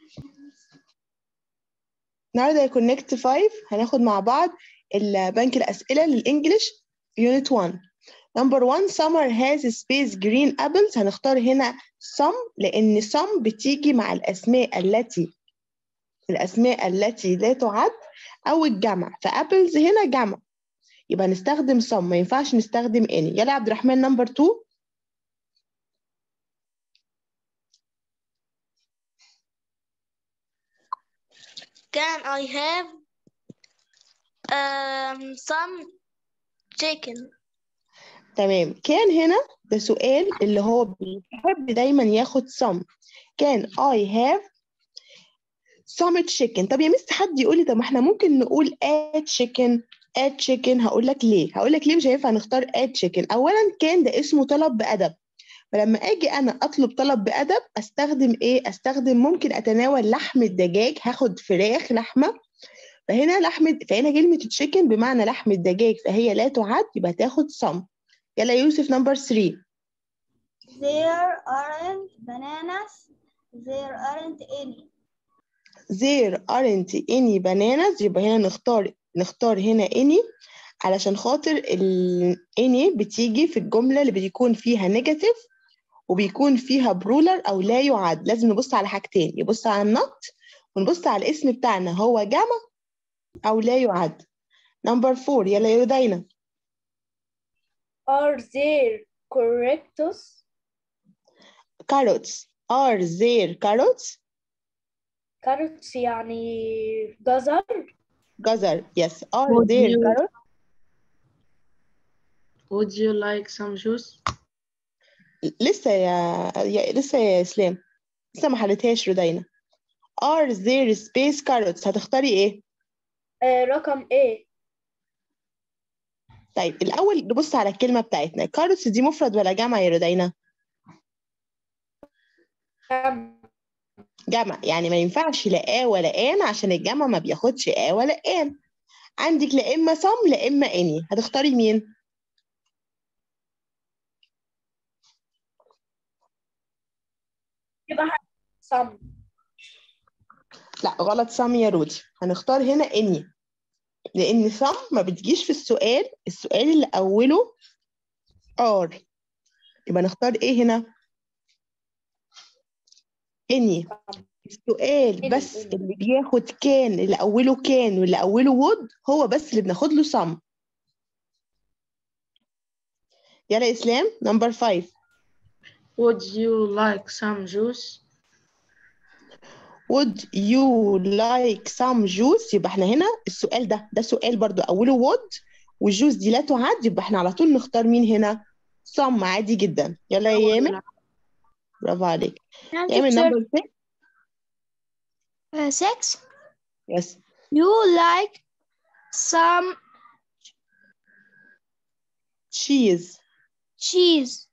النهارده كونكت 5 هناخد مع بعض البنك الأسئلة للإنجليش يونت 1 نمبر 1 summer has space green apples هنختار هنا some لأن some بتيجي مع الأسماء التي الأسماء التي لا تعد أو الجمع فأبلز هنا جمع يبقى نستخدم some ما ينفعش نستخدم any يلا يا عبد الرحمن نمبر 2 Can I have um, some chicken? تمام كان هنا ده سؤال اللي هو بيحب دايما ياخد some كان I have some chicken طب يا مس حد يقول لي طب ما احنا ممكن نقول a chicken a chicken هقول لك ليه هقول لك ليه مش هينفع نختار a chicken اولا كان ده اسمه طلب بأدب فلما اجي انا اطلب طلب بأدب استخدم ايه استخدم ممكن اتناول لحم الدجاج هاخد فراخ لحمه فهنا لحم فهنا كلمه تشيكن بمعنى لحم الدجاج فهي لا تعد يبقى تاخد some يلا يوسف نمبر 3 There aren't bananas. There aren't any. there aren't any bananas يبقى هنا نختار نختار هنا any علشان خاطر ال any بتيجي في الجملة اللي بيكون فيها نيجاتيف وبيكون فيها برولر أو لا يعد لازم نبص على حاجتين يبص على النط ونبص على الاسم بتاعنا هو جمع أو لا يعد نمبر 4 يلا يا دينا Are there correctus? carrots are there carrots carrots يعني جزر جزر yes are Would there you- carrots Would you like some juice? لسه يا, يا لسه يا اسلام لسه ما حلتهاش ردينا are there space carrots هتختاري ايه آه رقم A طيب الاول نبص على الكلمه بتاعتنا carrots دي مفرد ولا جمع يا ردينا جمع. جمع يعني ما ينفعش لا آ ولا آن عشان الجمع ما بياخدش آ ولا آن عندك لا اما some لا اما any هتختاري مين يبقى some لا غلط some يا رودي هنختار هنا any لان some ما بتجيش في السؤال السؤال اللي اوله are يبقى نختار ايه هنا any السؤال any، بس any. اللي بياخد كان اللي اوله كان واللي اوله would هو بس اللي بناخد له some يلا يا اسلام نمبر 5 Would you like some juice? would you like some juice يبقى احنا هنا السؤال ده ده سؤال برضو اوله would والجوز دي لا تعد يبقى احنا على طول نختار مين هنا some عادي جدا يلا يا يامن برافو عليك يامن نمبر 6 Uh, six. يس You like some cheese cheese?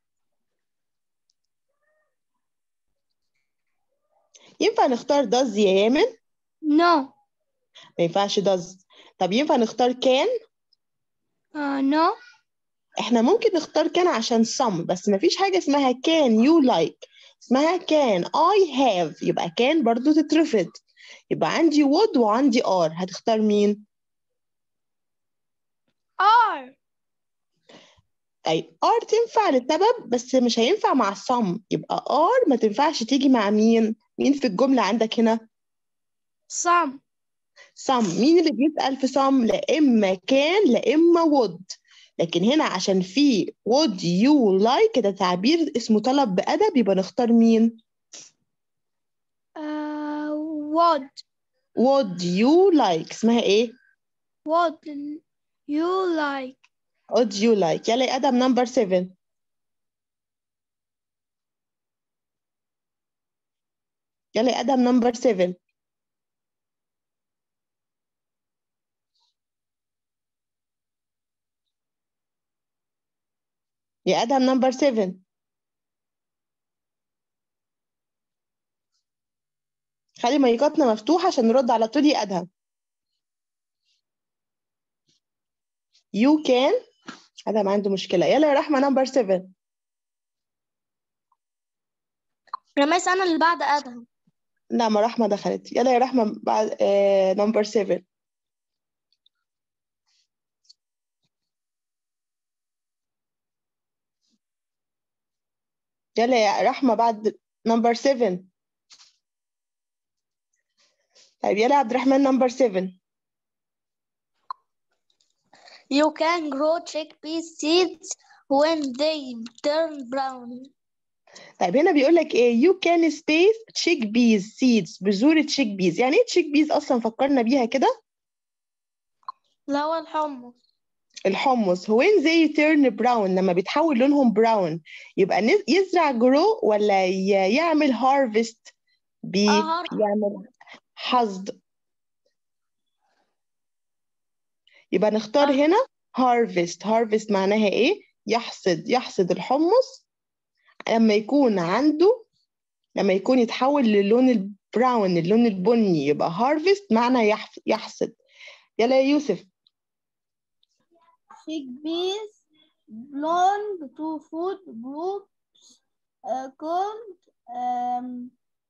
ينفع نختار does يا يامن No. ما ينفعش does طب ينفع نختار can Uh, no. احنا ممكن نختار كان عشان some بس ما فيش حاجة اسمها can you like اسمها can I have يبقى can برضو تترفض يبقى عندي would وعندي are هتختار مين؟ Are. طيب are تنفع لسبب بس مش هينفع مع some يبقى are ما تنفعش تيجي مع مين؟ مين في الجملة عندك هنا؟ Some. some مين اللي بيسأل في some؟ لا إما كان لا إما would لكن هنا عشان في would you like ده تعبير اسمه طلب بأدب يبقى نختار مين؟ Uh, would. would you like اسمها ايه؟ Would you like? would you like يلا يا ادم نمبر 7 يلا يا ادم نمبر 7 يا ادم نمبر 7 خلي مايكاتنا مفتوحة عشان نرد على طول يا ادهم you can ادهم عنده مشكلة يلا يا رحمة نمبر 7 رميس أنا اللي بعد أدهم لا ما رحمة دخلت يلا يا رحمة بعد نمبر 7 يلا يا رحمة بعد نمبر 7 طيب يلا يا عبد الرحمن نمبر 7 You can grow chickpea seeds when they turn brown. طيب هنا بيقول لك ايه you can space chickpeas seeds بذور chickpeas يعني ايه chickpeas اصلا فكرنا بيها كده اللي هو الحمص الحمص when they turn brown لما بيتحول لونهم براون يبقى نز- يزرع جرو ولا ي- يعمل harvest بي آه، يعمل حصد يبقى نختار آه. هنا harvest harvest معناها ايه يحصد يحصد الحمص لما يكون عنده لما يكون يتحول للون البراون اللون البني يبقى harvest معنى يحف- يحصد يلا يا يوسف Chickpeas belong to food groups uh, called um,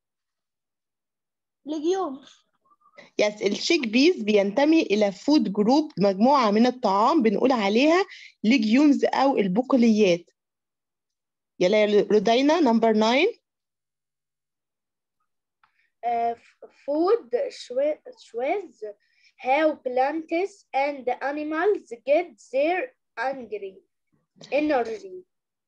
legumes. يس الشيك بيز بينتمي إلى فود جروب مجموعة من الطعام بنقول عليها ليجيومز أو البقوليات يلا يا رودينا نمبر 9 Uh, f- food شو- shows how plants and animals get their angry energy.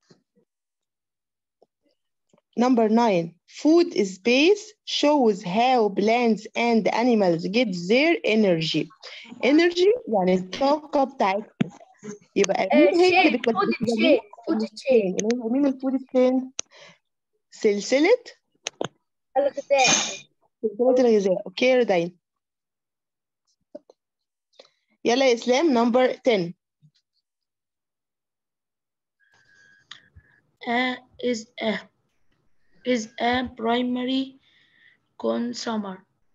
Number 9 food space shows how plants and animals get their energy energy يعني الطاقة بتاعتهم يبقى مين Uh, هي اللي chain, food بتودي chain, food chain. اللي هو مين الفود تشين سلسلة الغذاء. سلسلة الغذاء اوكي يا رودين يلا يا اسلام نمبر 10 A is a is a primary consumer.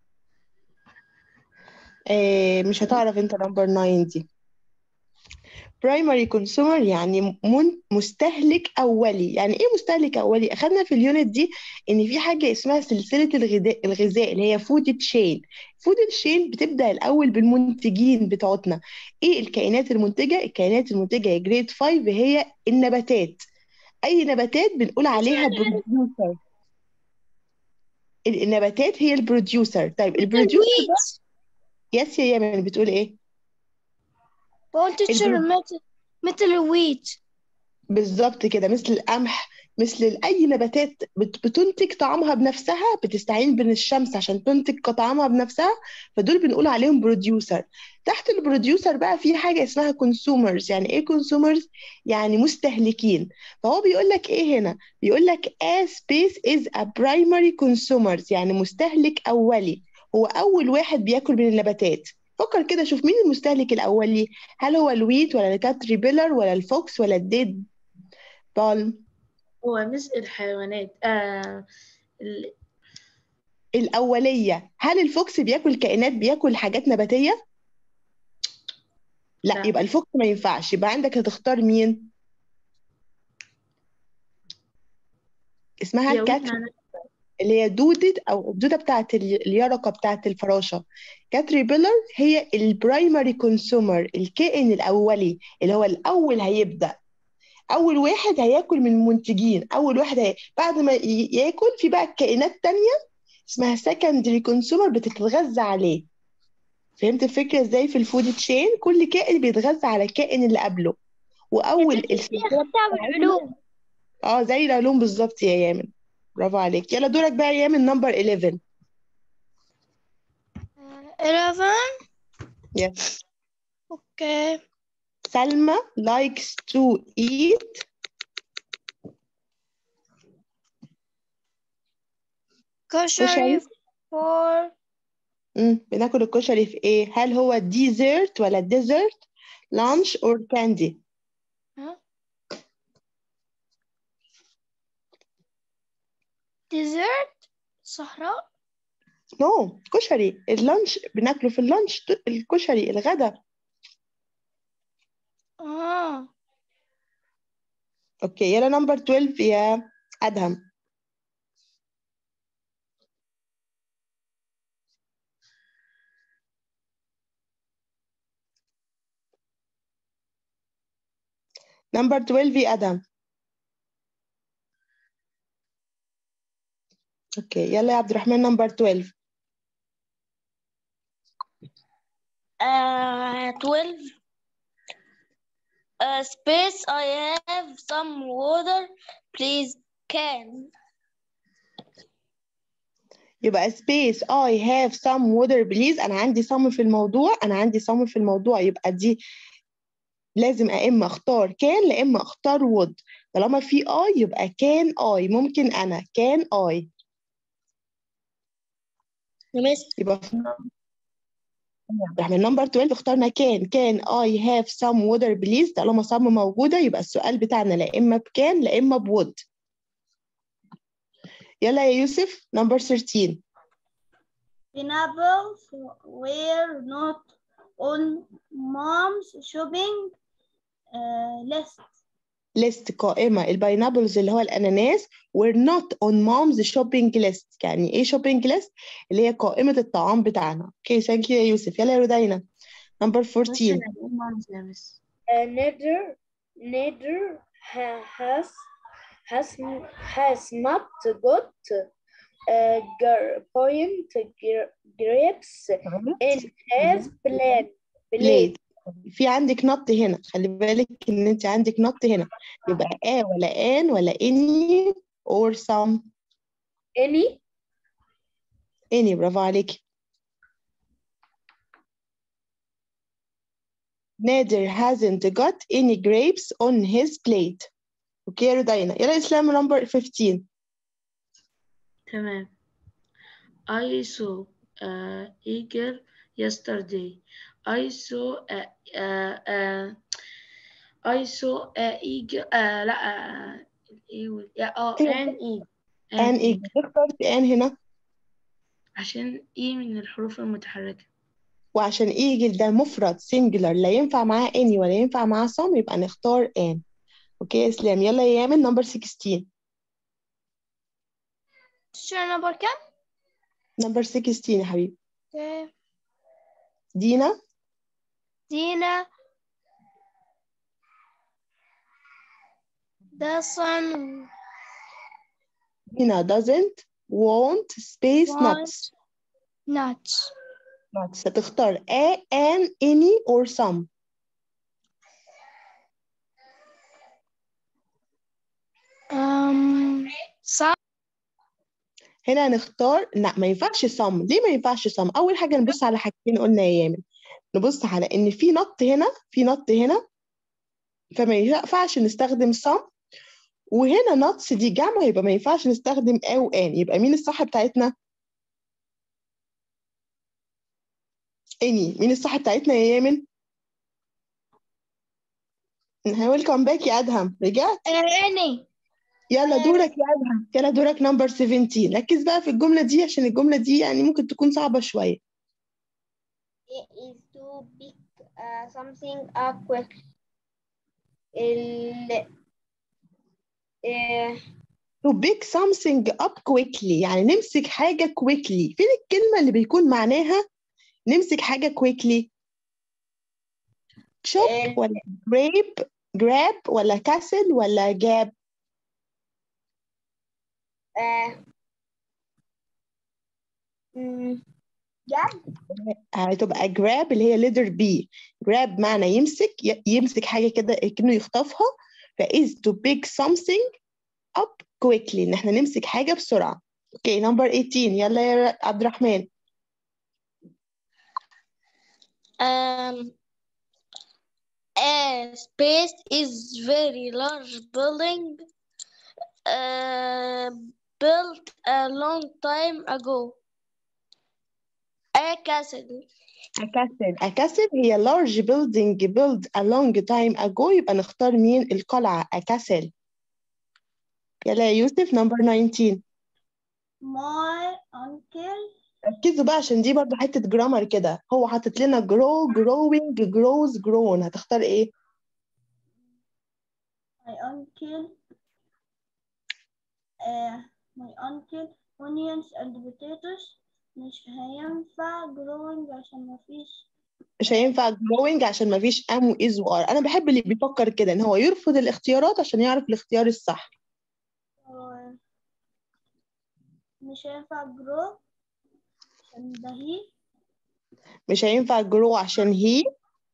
آه مش هتعرف انت نمبر 9 دي primary consumer يعني من مستهلك أولي يعني إيه مستهلك أولي؟ أخدنا في اليونت دي إن في حاجة اسمها سلسلة الغذاء الغذاء اللي هي فود تشين فود تشين بتبدأ الأول بالمنتجين بتوعتنا إيه الكائنات المنتجة؟ الكائنات المنتجة يا جريد 5 هي النباتات أي نباتات بنقول عليها بروديوسر النباتات هي البروديوسر طيب البروديوسر ده يس يا يمن بتقول إيه؟ بقول تيتشر البرو- مثل مثل الويت بالظبط كده مثل القمح مثل أي نباتات بت- بتنتج طعامها بنفسها بتستعين بين الشمس عشان تنتج طعامها بنفسها فدول بنقول عليهم بروديوسر تحت البروديوسر بقى في حاجة اسمها كونسومرز يعني ايه كونسومرز يعني مستهلكين فهو بيقول لك ايه هنا بيقول لك a space is a primary consumers يعني مستهلك أولي هو أول واحد بياكل من النباتات فكر كده شوف مين المستهلك الأولي هل هو الويت ولا الكاتريبيلر ولا الفوكس ولا الديد بالم هو مثل الحيوانات آه ال- الأولية هل الفوكس بياكل كائنات بياكل حاجات نباتية؟ لا لا. يبقى الفوكس ما ينفعش يبقى عندك هتختار مين؟ اسمها يا الكات معنى اللي هي دودة أو الدودة بتاعت ال- اليرقة بتاعت الفراشة كاتريبيلر هي البرايمري كونسومر الكائن الأولي اللي هو الأول هيبدأ أول واحد هياكل من المنتجين أول واحد هي... بعد ما ي- ياكل في بقى كائنات تانية اسمها secondary consumer بتتغذى عليه فهمت الفكرة ازاي في الفود تشين كل كائن بيتغذى على الكائن اللي قبله واول السلسلة اختها بالعلوم اه زي العلوم بالظبط يا يامن برافو عليك يلا دورك بقى يا يامن نمبر 11 11 yes. اوكي سلمى likes to eat كشري فور مم. بناكل الكشري في ايه هل هو ديزرت ولا ديزرت لانش اور كاندي ديزرت صحراء نو no. كشري اللانش بناكله في اللانش الكشري الغدا اه اوكي يلا نمبر 12 يا ادهم نمبر 12 يا ادم اوكي يلا يا عبد الرحمن نمبر 12 Uh, 12. Uh, space, I have some water. Please, can. يبقى space I have some water please أنا عندي some في الموضوع أنا عندي some في الموضوع يبقى دي لازم يا إما أختار كان يا إما أختار would طالما في I يبقى can I ممكن أنا can I Miss, يبقى في احنا نمبر 12 اخترنا كان كان I have some water please طالما some موجودة يبقى السؤال بتاعنا لا إما بكان لا إما بwould يلا يا يوسف نمبر 13 Pineapples were not on mom's shopping uh, list. list قائمة الباينابلز اللي هو الأناناس were not on mom's shopping list يعني إيه shopping list اللي هي قائمة الطعام بتاعنا اوكي ثانك يو يا يوسف يلا يا رودينا نمبر 14 Uh, neither neither ha- has has has not got uh, gr- point gr- grapes in his plan. ليه في عندك نط هنا خلي بالك ان انت عندك نط هنا يبقى ا ولا ان ولا any or some Any any برافو عليكي نادر hasn't got any grapes on his plate اوكي يا رودينا يلا اسلام نمبر 15 تمام I saw a eagle yesterday. I saw a, a, a I saw a eagle uh, لا uh, إيه يا اه أيوة. an eagle ان ايه اخترت ان هنا عشان ايه من الحروف المتحركة وعشان ايجل ده مفرد سنجلر لا ينفع معاه اني ولا ينفع معاه some يبقى نختار ان اوكي يا اسلام يلا يا يامن نمبر 16 شو نمبر كم؟ نمبر 16 يا حبيبي Okay. دينا Dina doesn't دينا doesn't want space Want. nuts nuts. nuts هتختار a an any or some Um, some هنا هنختار لا ما ينفعش some ليه ما ينفعش some اول حاجه نبص على حاجتين قلنا يا يامن نبص على ان في نط هنا في نط هنا فما ينفعش نستخدم some وهنا نطس دي جمع يبقى ما ينفعش نستخدم او ان يبقى مين الصح بتاعتنا اني مين الصح بتاعتنا يا يامن ويلكم باك يا ادهم رجعت any. يلا دورك يا ادهم يلا دورك نمبر 17 ركز بقى في الجمله دي عشان الجمله دي يعني ممكن تكون صعبه شويه It is to pick uh, something up quick. ال uh, to pick something up quickly يعني نمسك حاجه quickly فين الكلمه اللي بيكون معناها نمسك حاجه quickly شوب ال- ولا grape grab ولا كاسل ولا جاب uh, mm, هتبقى grab اللي هي letter B grab معنى يمسك ي- يمسك حاجة كده كأنه يخطفها ف is to pick something up quickly إن احنا نمسك حاجة بسرعة اوكي نمبر 18 يلا يا ر- عبد الرحمن Um, a space is very large building uh, built a long time ago. A castle. a castle a castle هي large building built a long time ago يبقى نختار مين القلعة a castle يلا يا يوسف نمبر 19 My uncle ركزوا بقى عشان دي برضه حتة جرامر كده هو حاطط لنا grow growing grows grown هتختار ايه my uncle uh, my uncle onions and potatoes مش هينفع growing عشان مفيش مش هينفع growing عشان ما فيش am و is و are انا بحب اللي بيفكر كده ان هو يرفض الاختيارات عشان يعرف الاختيار الصح و- مش هينفع grow عشان ده هي مش هينفع grow عشان he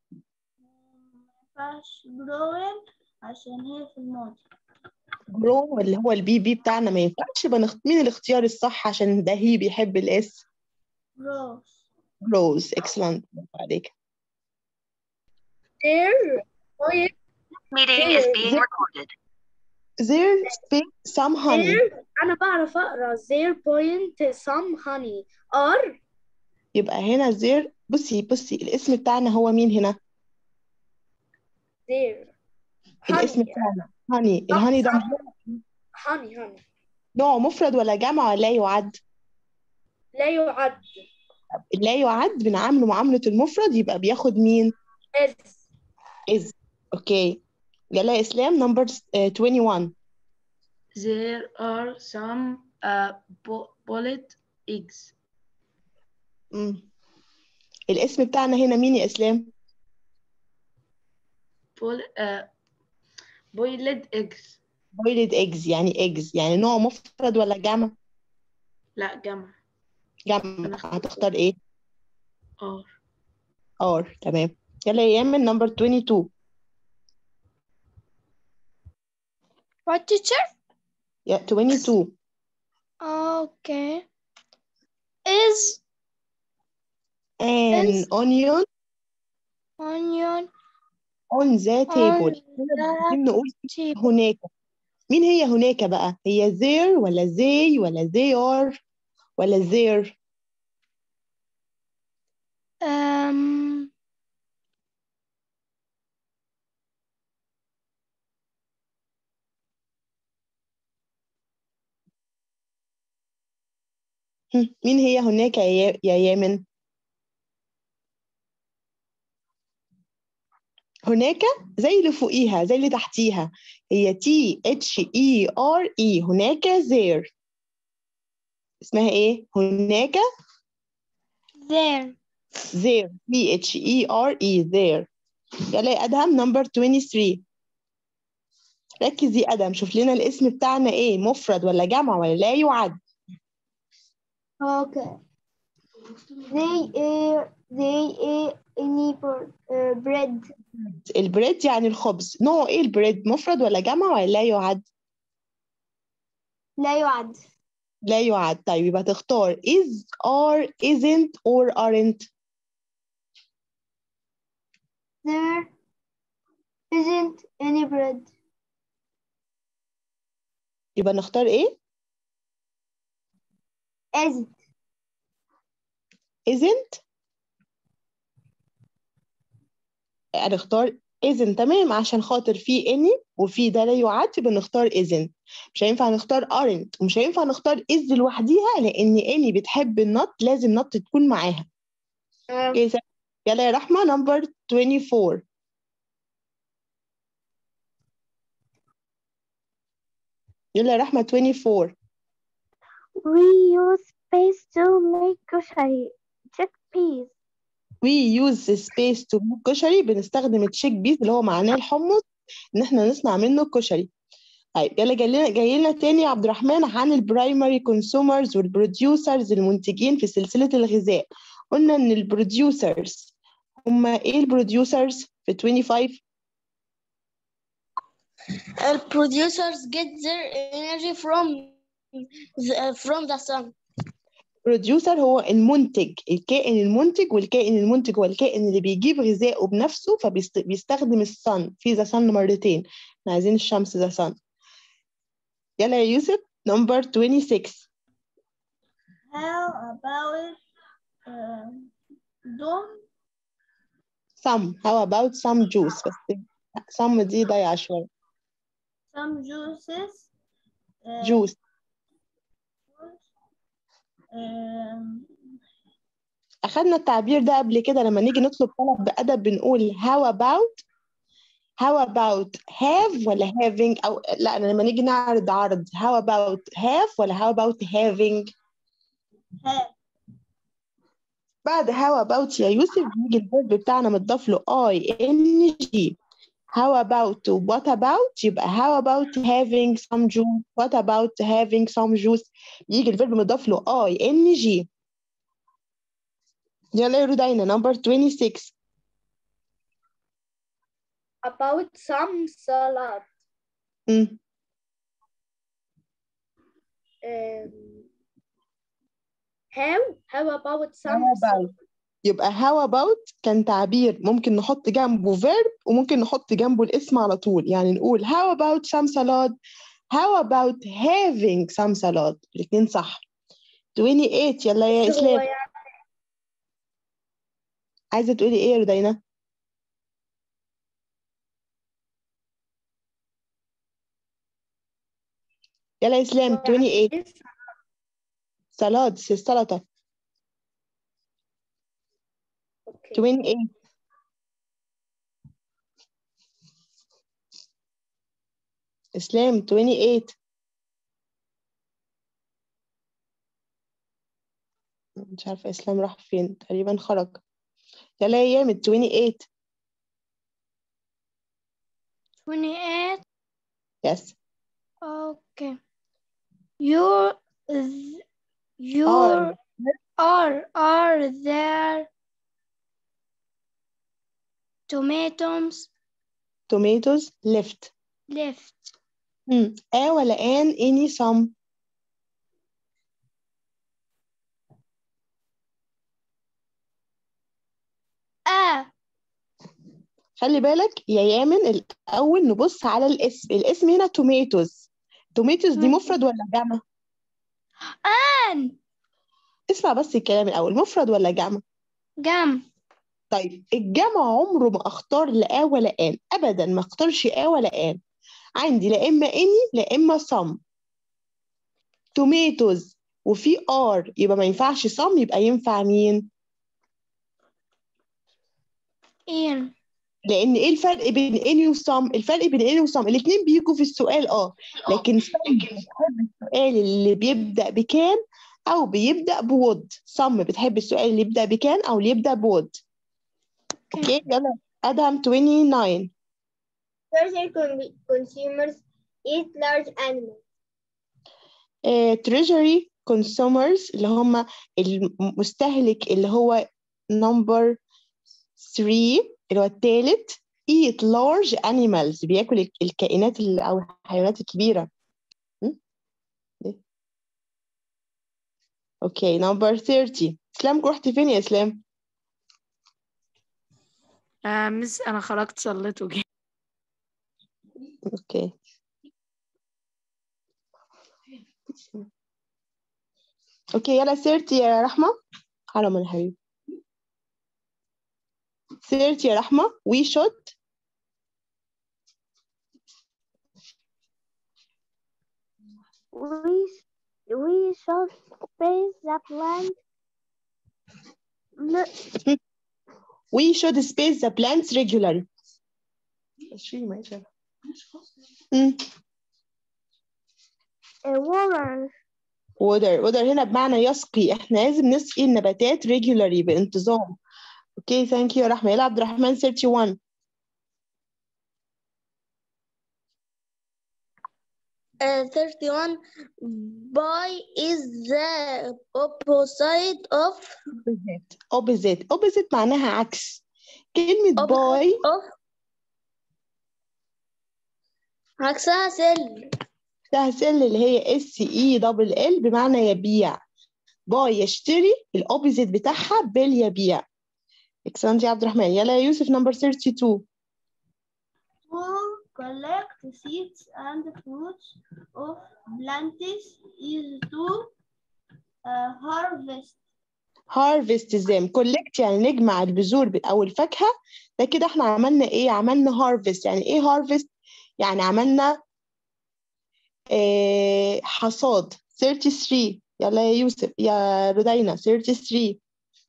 مينفعش growing عشان هي في الماضي grow اللي هو البي بي بتاعنا ما ينفعش يبقى نخ- مين الاختيار الصح عشان ده he بيحب الاس grows grows excellent برافو عليك Their point Meeting is There- being there- recorded. there speak some honey their أنا بعرف أقرأ their point some honey are يبقى هنا there بصي بصي الاسم بتاعنا هو مين هنا their الاسم honey بتاعنا honey الهاني ده honey honey نوع مفرد ولا جمع ولا لا يعد لا يعد لا يعد بنعامله معاملة المفرد يبقى بياخد مين as is اوكي يلا يا اسلام نمبر 21 There are some uh, bo- boiled eggs. مم. الاسم بتاعنا هنا مين يا اسلام Boil, uh, boiled eggs. boiled eggs يعني eggs يعني نوع مفرد ولا جمع لا جمع. جمع هتختار ايه are. ار تمام يلا يا يامن نمبر 22 What teacher? يا 22 Okay. Is an Is- onion onion on the table on هنا the عايزين نقول table? هناك مين هي هناك بقى هي there ولا they ولا they are ولا there Um, هم، مين هي هناك يا يا- يا يامن هناك زي اللي فوقيها زي اللي تحتيها هي T H E R E هناك there اسمها ايه هناك there. there T H E R E there يلا يا ادهم نمبر 23 ركز يا ادهم شوف لنا الاسم بتاعنا ايه مفرد ولا جمع ولا لا يعد Okay. They are they are any for uh, bread. البريد يعني الخبز نوع ايه البريد مفرد ولا جمع ولا لا يعد لا يعد. لا يعد طيب يبقى تختار is are isn't or aren't There isn't any bread. يبقى نختار ايه Isn't. isn't هنختار isn't تمام عشان خاطر في any وفي ده لا يعد يبقى نختار isn't مش هينفع نختار aren't ومش هينفع نختار is لوحديها لان any بتحب النط لازم نط تكون معاها اوكي سا- يلا يا رحمة نمبر 24 يلا يا رحمة 24 We use space to make كشري chickpeas. we use the space to make كشري بنستخدم التشيك بيس اللي هو معناه الحمص ان احنا نصنع منه الكشري طيب يلا جاي لنا جاي لنا تاني يا عبد الرحمن عن البرايمري كونسومرز والبروديوسرز المنتجين في سلسلة الغذاء قلنا ان البروديوسرز هم ايه البروديوسرز في 25 Uh, producers get their energy from the, from the sun. بروديوسر هو المنتج الكائن المنتج والكائن المنتج هو الكائن اللي بيجيب غذائه بنفسه فبيستخدم الصن في ذا صن مرتين احنا عايزين الشمس ذا صن يلا يا يوسف نمبر 26 How about uh, dom some how about some juice بس some دي ضايعة شوية some juices? Uh, juice Um, أخدنا التعبير ده قبل كده لما نيجي نطلب طلب بأدب بنقول how about how about have ولا having أو لا أنا لما نيجي نعرض عرض how about have ولا how about having have بعد how about يا يوسف بيجي الفيرب بتاعنا متضاف له I N G how about و what about يبقى how about having some juice what about having some juice يجي الفيرب مضاف له I N G يلا يا رودينا number 26 About some salad. مم. Um, how? How about some How about يبقى how about كان تعبير ممكن نحط جنبه verb وممكن نحط جنبه الاسم على طول يعني نقول how about some salad how about having some salad الاثنين صح 28 يلا يا هو إسلام يعني عايزة تقولي إيه يا رودينا يلا يا إسلام 28 لسه سلاد السلطة اوكي 28 إسلام 28 مش عارفة إسلام راح فين تقريبا خرج يلا يا يامد 28 28 يس okay you your are are there tomatoes tomatoes left left مم. آ ولا آن any some ah خلي بالك يا يامن الأول نبص على الاسم الاسم هنا tomatoes tomatoes دي مم. مفرد ولا جمع an اسمع بس الكلام الأول مفرد ولا جمع جم طيب الجمع عمره ما اختار لا ولا آن أبدا ما اختارش آ ولا آن عندي لا إما any لا إما some tomatoes وفي are يبقى ما ينفعش some يبقى ينفع مين in لان ايه الفرق بين اني وصم الفرق بين اني وصم الاثنين بيجوا في السؤال اه لكن صم بتحب السؤال اللي بيبدا بكان او بيبدا بود صم بتحب السؤال اللي يبدا بكان او اللي يبدا بود اوكي يلا ادهم 29 Certain con- consumers eat large animals. تريجري كونسومرز اللي هم المستهلك اللي هو نمبر 3 اللي هو الثالث eat large animals بياكل الك- الكائنات ال- او الحيوانات الكبيره م? إيه؟ اوكي نمبر 30 اسلام رحت فين يا اسلام آه مس انا خرجت صليت وجيت اوكي اوكي يلا 30 يا رحمه حرام يا حبيبي 30 يا رحمه we should We sh- we should space the plant. L- we should space the plants regularly مم. uh, water. water water هنا بمعنى يسقي احنا لازم نسقي النباتات regularly بانتظام اوكي ثانك يو يا رحمه يلا عبد الرحمن 31 uh, 31 by is the opposite of opposite opposite opposite معناها عكس كلمة Opposite. باي of عكسها سل تهسل اللي هي اس اي دبل ال بمعنى يبيع باي يشتري الاوبوزيت بتاعها بال يبيع اكسلنت يا عبد الرحمن يلا يا يوسف نمبر 32 To collect seeds and fruits of plants is to uh, harvest. harvest them collect يعني نجمع البذور ب- او الفاكهة ده كده احنا عملنا ايه عملنا harvest يعني ايه harvest يعني عملنا آه حصاد 33 يلا يا يوسف يا رودينا 33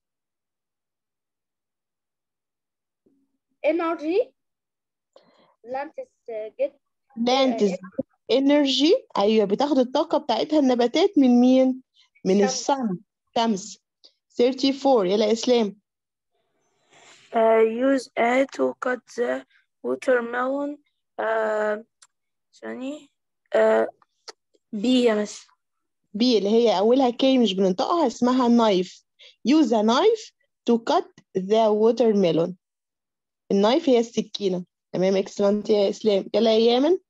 energy plants uh, get plant is energy ايوه بتاخد الطاقة بتاعتها النباتات من مين من الشمس. السن شمس 34 يلا يا إسلام uh, use a to cut the watermelon uh, ثاني uh, B يا مس B اللي هي أولها K مش بننطقها اسمها knife use a knife to cut the watermelon النايف هي السكينة تمام excellent يا إسلام يلا يا يامن